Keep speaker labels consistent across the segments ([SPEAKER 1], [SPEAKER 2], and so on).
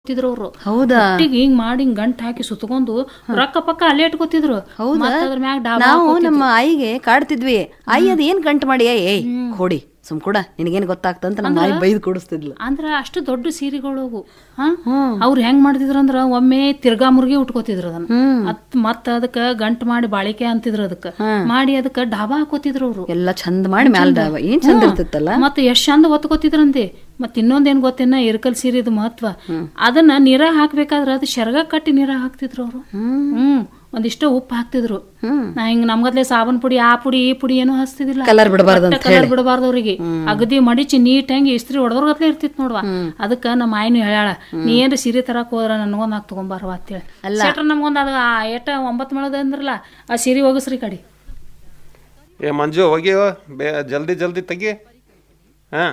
[SPEAKER 1] ತಿದ್ರು ಅವ್ರು
[SPEAKER 2] ಹೌದಾ
[SPEAKER 1] ಒಟ್ಟಿಗೆ ಹಿಂಗ್ ಮಾಡಿ ಹಿಂಗ್ ಗಂಟ್ ಹಾಕಿ ಸುತ್ತಕೊಂಡು ರೊಕ್ಕ ಪಕ್ಕ ಅಲ್ಲೇ ಇಟ್ಕೋತಿದ್ರು
[SPEAKER 2] ಹೌದಾ
[SPEAKER 1] ಮತ್ತ್ ಅದ್ರ ಮ್ಯಾಗ ಡಾಬಾ
[SPEAKER 2] ನಾವು ನಮ್ಮ ಆಯಿಗೆ ಕಾಡ್ತಿದ್ವಿ ಆಯಿ ಅದ್ ಏನ್ ಗಂಟು ಮಾಡಿ ಏಯ್ ಕೊಡಿ ಸುಮ್ ಕೂಡ ನಿನಗೇನ್ ಗೊತ್ತಾಗ್ತಂತ ನಮ್ಮ ಆಯಿ ಬೈದ್ ಕೊಡಿಸ್ತಿದ್ಲು
[SPEAKER 1] ಅಂದ್ರ ಅಷ್ಟು ದೊಡ್ಡ ಸೀರೆಗಳು ಅವು ಹಾ ಅವ್ರು ಹೆಂಗ್ ಮಾಡ್ತಿದ್ರು ಅಂದ್ರ ಒಮ್ಮೆ ತಿರ್ಗಾ ಮುರ್ಗಿ ಉಟ್ಕೋತಿದ್ರು ಅದನ್ನ ಅತ್ ಮತ್ತ ಅದಕ್ಕ ಗಂಟ್ ಮಾಡಿ ಬಾಳಿಕೆ ಅಂತಿದ್ರು ಅದಕ್ಕ ಮಾಡಿ ಅದಕ್ಕ ಡಾಬಾ ಹಾಕೋತಿದ್ರು ಅವ್ರು
[SPEAKER 2] ಎಲ್ಲ ಚಂದ ಮಾಡಿ ಮ್ಯಾಲ್ ಡಾಬಾ ಏನ್ ಚಂದ ಇರ್ತಿತ್ತಲ್ಲ
[SPEAKER 1] ಮತ್ತ ಎಷ್ಟ್ ಚಂದ ಹೊತ್ಕೋತಿದ್ರಂತೆ ಮತ್ ಇನ್ನೊಂದೇನ್ ಗೊತ್ತೇನ ಇರ್ಕಲ್ ಸೀರೆದು ಮಹತ್ವ ಅದನ್ನ ನೀರಾಗ ಹಾಕ್ಬೇಕಾದ್ರ ಅದು ಶರ್ಗ ಕಟ್ಟಿ ನೀರಾಗ ಹಾಕ್ತಿದ್ರು ಅವ್ರು ಹ್ಮ್ ಒಂದಿಷ್ಟ ಉಪ್ಪು ಹಾಕ್ತಿದ್ರು
[SPEAKER 2] ಹ್ಮ್.
[SPEAKER 1] ನಾ ಹಿಂಗ್ ನಮ್ಗದ್ಲೆ ಸಾಬನ್ ಪುಡಿ ಆ ಪುಡಿ ಈ ಪುಡಿ ಏನೂ ಹಚ್ತಿದಿಲ್ಲ
[SPEAKER 2] ಕಲರ್ ಬಿಡಬಾರ್ದು ಅಂತ
[SPEAKER 1] ಕಲರ್ ಬಿಡಬಾರ್ದು ಅವ್ರಿಗೆ ಅಗದಿ ಮಡಿಚಿ ನೀಟ್ ಹೆಂಗ್ ಇಸ್ತ್ರಿ ಹೊಡೆದ್ರಗತ್ಲೆ ಇರ್ತಿತ್ ನೋಡ್ವಾ ಅದಕ್ಕ ನಮ್ಮ ಆಯ್ನು ಹೇಳ್ಯಾಳ ನೀ ಏನ್ರ ಸೀರೆ ತರಕ್ ಹೋದ್ರ ನನ್ಗೊಂದ್ ಹಾಕ್ ತಗೊಂಬಾರವ ಅಂತೇಳಿ ಸೆಟ್ರ ನಮ್ಗೊಂದ್ ಅದು ಆ ಎಟ್ಟ ಒಂಬತ್ ಮೇಳದ ಅಂದ್ರಲ್ಲ ಆ ಸೀರೆ ಹೋಗಸ್ರಿ ಕಡಿ
[SPEAKER 3] ಏ ಮಂಜು ಹೋಗಿವ ಬೇ ಜಲ್ದಿ ಜಲ್ದಿ ತೆಗಿ ಹಾ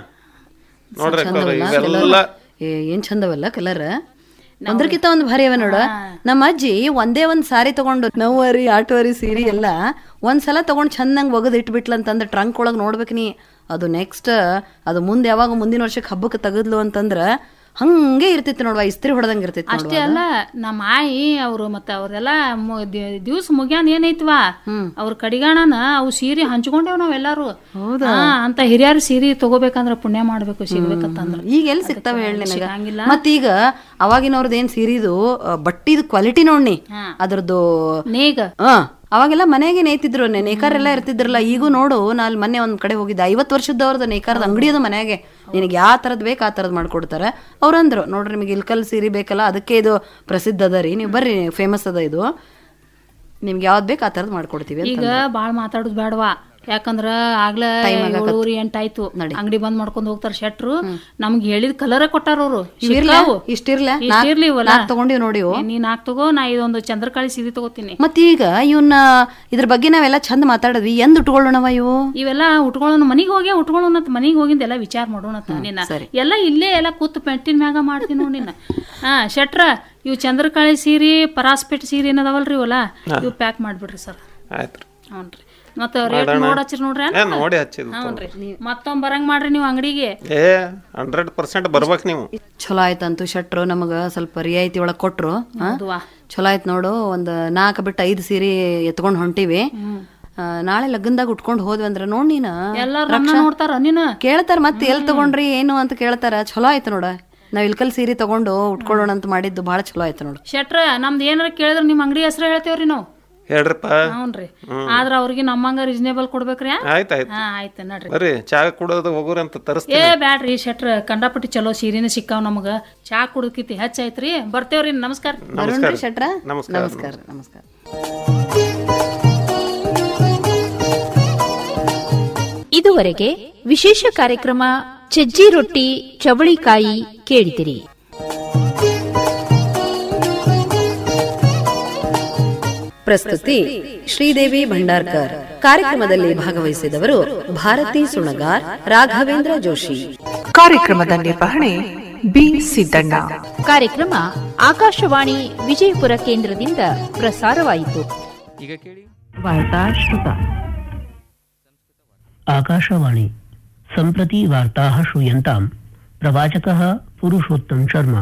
[SPEAKER 3] ನೋಡ್ರಿ ಅಕ್ಕೋರ, ಇವೆಲ್ಲ
[SPEAKER 2] ಏ ಏನ್ ಚಂದವಲ್ಲ ಕಲರ್ ಒಂದ್ರಕ್ಕಿಂತ ಒಂದ್ ಭಾರಿ ಅವ ನೋಡ ನಮ್ಮ ಅಜ್ಜಿ ಒಂದೇ ಒಂದ್ ಸಾರಿ ತಗೊಂಡು ನವ್ವರಿ ಆಟುವರಿ ಸೀರೆ ಎಲ್ಲ ಒಂದ್ಸಲ ತಗೊಂಡ್ ಚಂದಂಗ್ ಒಗದ್ ಇಟ್ಬಿಟ್ಲಂತಂದ್ರ ಟ್ರಂಕ್ ಒಳಗ್ ನೋಡ್ಬೇಕು ನೀ ಅದು ನೆಕ್ಸ್ಟ್ ಅದು ಮುಂದೆ ಯಾವಾಗ ಮುಂದಿನ ವರ್ಷಕ್ಕೆ ಹಬ್ಬಕ್ಕೆ ತೆಗದ್ಲು ಅಂತಂದ್ರ ಹಂಗೆ ಇರ್ತಿತ್ತು ನೋಡ್ವಾ ಇಸ್ತ್ರಿ ಹೊಡೆದಂಗ ಇರ್ತಿತ್ತು ನೋಡ್ವಾ
[SPEAKER 1] ಅಷ್ಟೇ ಅಲ್ಲ ನಮ್ಮ ಆಯಿ ಅವ್ರು ಮತ್ತ ಅವ್ರೆಲ್ಲ ದಿವ್ಸ ಮುಗ್ಯಾನ್ ಏನೈತ್ವಾ ಅವ್ರ ಕಡಿಗಾಣನ ಅವು ಸೀರೆ ಹಂಚ್ಕೊಂಡೇವ್ ನಾವೆಲ್ಲಾರು ಹಾ ಅಂತ ಹಿರಿಯರ್ ಸೀರೆ ತಗೋಬೇಕಂದ್ರ ಪುಣ್ಯ ಮಾಡ್ಬೇಕು ಸಿಗ್ಬೇಕಂತಂದ್ರ
[SPEAKER 2] ಈಗ ಎಲ್ಲಿ ಸಿಗ್ತಾವ ಹೇಳಿ ನಿನಗ
[SPEAKER 1] ಸಿಗಂಗಿಲ್ಲ.
[SPEAKER 2] ಮತ್ತೀಗ ಅವಾಗಿನವ್ರದ್ದು ಏನ್ ಸೀರಿದು ಆ, ಬಟ್ಟಿದು ಕ್ವಾಲಿಟಿ ನೋಡ್ನಿ ಅದ್ರದ್ದು
[SPEAKER 1] ನೇಗ
[SPEAKER 2] ಆ ಅವಾಗೆಲ್ಲ ಮನೆಗೆ ನೇಯ್ತಿದ್ರು ನೆ- ನೇಕಾರ ಎಲ್ಲ ಇರ್ತಿದ್ರಲ್ಲ ಈಗೂ ನೋಡು ನಾ ಅಲ್ಲಿ ಮೊನ್ನೆ ಒಂದ್ ಕಡೆ ಹೋಗಿದ್ದೆ ಐವತ್ತು ವರ್ಷದವ್ರದ್ದು ನೇಕಾರದ ಅಂಗಡಿ ಅದು ಮನೆಗೆ ನಿನಗೆ ಯಾವ ತರದ್ ಬೇಕು ಆ ತರದ್ ಮಾಡ್ಕೊಡ್ತಾರೆ ಅವ್ರಂದ್ರು ನೋಡ್ರಿ ನಿಮಗೆ ಇಲ್ಕಲ್ ಸೀರೆ ಬೇಕಲ್ಲ ಅದಕ್ಕೆ ಇದು ಪ್ರಸಿದ್ಧ ಅದ ರೀ ನೀವು ಬರ್ರಿ ಫೇಮಸ್ ಅದ ಇದು ನಿಮ್ಗೆ ಯಾವ್ದು ಬೇಕು ಆ ತರದ್ ಮಾಡ್ಕೊಡ್ತೀವಿ ಅಂತ
[SPEAKER 1] ಈಗ ಬಾಳ್ ಮಾತಾಡುದ್ ಬೇಡವಾ ಯಾಕಂದ್ರ ಆಗ್ಲ ಏಳೂರಿ ಎಂಟಾಯ್ತು ಅಂಗಡಿ ಬಂದ್ ಮಾಡ್ಕೊಂಡ್ ಹೋಗ್ತಾರ ಶೆಟ್ರು ನಮ್ಗೆ ಹೇಳಿದ ಕಲರ ಕೊಟ್ಟಾರ ಅವ್ರು ಸಿಕ್ಕಾವು.
[SPEAKER 2] ಇಷ್ಟಿರ್ಲ
[SPEAKER 1] ಇಷ್ಟಿರ್ಲಿ ಇವಲ್ಲ.
[SPEAKER 2] ನಾಲ್ಕು ತಗೊಂಡಿವ್ ನೋಡಿ ಇವು.
[SPEAKER 1] ಏ, ನೀ ನಾಕ್ ತಗೋ ನಾ ಇದೊಂದು ಚಂದ್ರಕಾಳಿ ಸೀರೆ ತಗೋತೀನಿ
[SPEAKER 2] ಮತ್ತೀಗ ಇವನ್ನ ಇದ್ರ ಬಗ್ಗೆ ನಾವೆಲ್ಲ ಚಂದ ಮಾತಾಡಿದ್ವಿ ಎಂದ್ ಉಟ್ಕೊಳ್ಳೋಣವ ಇವು
[SPEAKER 1] ಇವೆಲ್ಲ ಉಟ್ಕೊಳ್ಳೋಣ ಮನಿಗ್ ಹೋಗಿ ಉಟ್ಕೊಳ್ಳೋಣ ಮನಿಗ್ ಹೋಗಿಂದ ಎಲ್ಲ ವಿಚಾರ ಮಾಡೋಣ ನಿನ್ನ ಎಲ್ಲ ಇಲ್ಲೇ ಎಲ್ಲ ಕೂತ್ ಪೆಂಟಿನ ಮ್ಯಾಗ ಮಾಡ್ತೀನಿ ನೋಡಿ ನಿನ್ನ ಹಾ ಶೆಟ್ರ ಇವು ಚಂದ್ರಕಾಳಿ ಸೀರೆ ಪರಾಸ್ಪೇಟ್ ಸೀರೆ ಏನದಾವಲ್ರಿ ಇವಲ್ಲ ಇವು ಪ್ಯಾಕ್ ಮಾಡ್ಬಿಡ್ರಿ ಸರ್
[SPEAKER 3] ಆಯ್ತು
[SPEAKER 1] ಹ್ಞೂನ್ರಿ ಮತ್ತ ರೇಟ್ ನೋಡ್ ಹಚ್ಚಿರಿ ನೋಡ್ರಿ
[SPEAKER 3] ಏ ನೋಡಿ ಹಚ್ಚಿದ್
[SPEAKER 1] ಹ್ಞೂನ್ರಿ ಮತ್ತೊಮ್ಮೆ ಬರಂಗ್ ಮಾಡ್ರಿ ನೀವು ಅಂಗಡಿಗೆ
[SPEAKER 3] ಏ ಹಂಡ್ರೆಡ್ ಪರ್ಸೆಂಟ್ ಬರ್ಬೇಕು ನೀವು
[SPEAKER 2] ಚಲೋ ಆಯ್ತಂತು ಶೆಟ್ರು ನಮಗ ಸ್ವಲ್ಪ ರಿಯಾಯಿತಿ ಒಳಗ್ ಕೊಟ್ರು ಹಾ?
[SPEAKER 1] ಹೌದುವಾ
[SPEAKER 2] ಚಲೋ ಆಯ್ತು ನೋಡು ಒಂದ್ ನಾಲ್ಕು ಬಿಟ್ಟು ಐದು ಸೀರೆ ಎತ್ಕೊಂಡ್ ಹೊಂಟಿವಿ ಆ, ನಾಳೆ ಲಗ್ನದಾಗ ಉಟ್ಕೊಂಡ್ ಹೋದ್ವಿ ಅಂದ್ರ ನೋಡ್ ನೀನ
[SPEAKER 1] ಎಲ್ಲಾರು ನನ್ನ ನೋಡ್ತಾರ ನೀನು
[SPEAKER 2] ಕೇಳ್ತಾರ ಮತ್ತೆ ಎಲ್ ತಗೊಂಡ್ರಿ ಏನು ಅಂತ ಕೇಳ್ತಾರ ಚಲೋ ಆಯ್ತು ನೋಡ ನಾವ್ ಇಲ್ಕಲ್ ಸೀರೆ ತಗೊಂಡು ಉಟ್ಕೊಳ್ಳೋಣ ಅಂತ ಮಾಡಿದ್ದು ಬಹಳ ಚಲೋ ಆಯ್ತು ನೋಡು
[SPEAKER 1] ಶೆಟ್ರ ನಮ್ದು ಏನಾರ ಕೇಳಿದ್ರ ನಿಮ್ ಅಂಗಡಿ ಹೆಸರು ಹೇಳ್ತೇವ್ರಿ ನಾವು
[SPEAKER 3] ಹೇಳ್ರಿಪ್ಪ
[SPEAKER 1] ಹ್ಞೂನ್ರಿ ಆದ್ರ ಅವ್ರಿಗೆ ನಮ್ಮಂಗ ರೀಸನೇಬಲ್ ಕೊಡ್ಬೇಕ್ರಿ
[SPEAKER 3] ಆಯ್ತು ಆಯ್ತು
[SPEAKER 1] ಹಾ ಆಯ್ತು ನಡ್ರಿ
[SPEAKER 3] ಬರ್ರಿ ಚಾ ಕುಡೋದು ಹೋಗೋರಿ ಅಂತ ತರಿಸ್ತೀನಿ
[SPEAKER 1] ಏ ಬ್ಯಾಡ್ರಿ ಶೆಟ್ರ ಕಂಡಾಪಟ್ಟಿ ಚಲೋ ಸೀರೆನ ಸಿಕ್ಕಾವ್ ನಮಗ ಚಾ ಕುಡಕಿತಿ ಹೆಚ್ಚಾಯ್ತ್ರಿ ಬರ್ತೇವ್ರಿ ನಮಸ್ಕಾರ
[SPEAKER 3] ನಮಸ್ಕಾರ
[SPEAKER 2] ಶೆಟ್ರ
[SPEAKER 3] ನಮಸ್ಕಾರ
[SPEAKER 2] ನಮಸ್ಕಾರ ನಮಸ್ಕಾರ
[SPEAKER 4] ಇದುವರೆಗೆ ವಿಶೇಷ ಕಾರ್ಯಕ್ರಮ ಸಜ್ಜಿ ರೊಟ್ಟಿ ಚವಳಿಕಾಯಿ ಕೇಳಿದಿರಿ
[SPEAKER 2] ಪ್ರಸ್ತುತಿ ಶ್ರೀದೇವಿ ಭಂಡಾರ್ಕರ್ ಕಾರ್ಯಕ್ರಮದಲ್ಲಿ ಭಾಗವಹಿಸಿದವರು ಭಾರತಿ ಸುಣಗಾರ್ ರಾಘವೇಂದ್ರ ಜೋಶಿ
[SPEAKER 5] ಕಾರ್ಯಕ್ರಮದ ನಿರ್ವಹಣೆ ಬಿ ಸಿದ್ದಣ್ಣ
[SPEAKER 4] ಕಾರ್ಯಕ್ರಮ ಆಕಾಶವಾಣಿ ವಿಜಯಪುರ ಕೇಂದ್ರದಿಂದ ಪ್ರಸಾರವಾಯಿತು
[SPEAKER 3] ಈಗ ಕೇಳಿ
[SPEAKER 6] आकाशवाणी सम्प्रति वार्ताः श्रूयन्ताम् प्रवाचकः पुरुषोत्तम शर्मा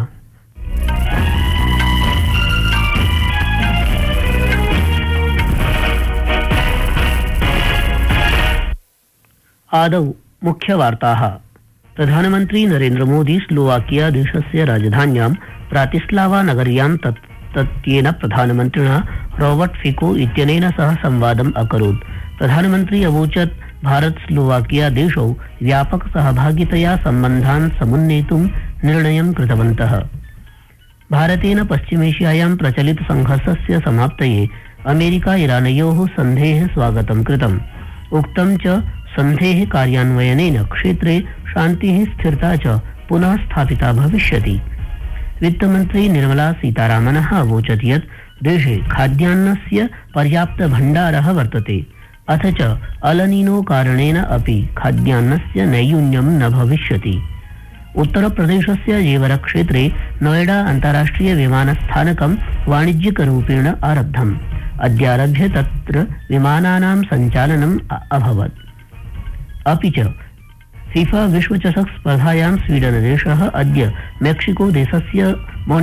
[SPEAKER 6] आदौ मुख्यवार्ताः प्रधानमन्त्री नरेन्द्रमोदी स्लोवाकिया देशस्य राजधान्यां प्रातिस्लावा नगर्यां तत् तत्येन प्रधानमन्त्रिणा रॉबर्ट फिको इत्यनेन सह संवादम् अकरोत् प्रधानमन्त्री अवोचत् भारत स्लोवाकिया देशौ व्यापक सहभागितया सम्बन्धान् समुन्नेतुं निर्णयं कृतवन्तः भारतेन पश्चिमेशियायां प्रचलित संघर्षस्य समाप्तये अमेरिका इरानयोः सन्धेः स्वागतं कृतम् उक्तं च सन्धेः कार्यान्वयनेन क्षेत्रे शान्तिः स्थिरता च पुनः स्थापिता भविष्यति वित्तमन्त्री निर्मला सीतारामनः अवोचत् यत् देशे खाद्यान्नस्य पर्याप्तभण्डारः वर्तते अथ च अलनीनो कारणेन अपि खाद्यान्नस्य नैयून्यं न भविष्यति उत्तरप्रदेशस्य जेवरक्षेत्रे नोएडा अन्ताराष्ट्रिय विमानस्थानकं वाणिज्यिकरूपेण आरब्धम् अद्यारभ्य तत्र विमानानां सञ्चालनम् अ- अभवत् अपि च फीफा विश्वचषक स्पर्धायां स्वीडनदेशः अद्य मेक्सिको देशस्य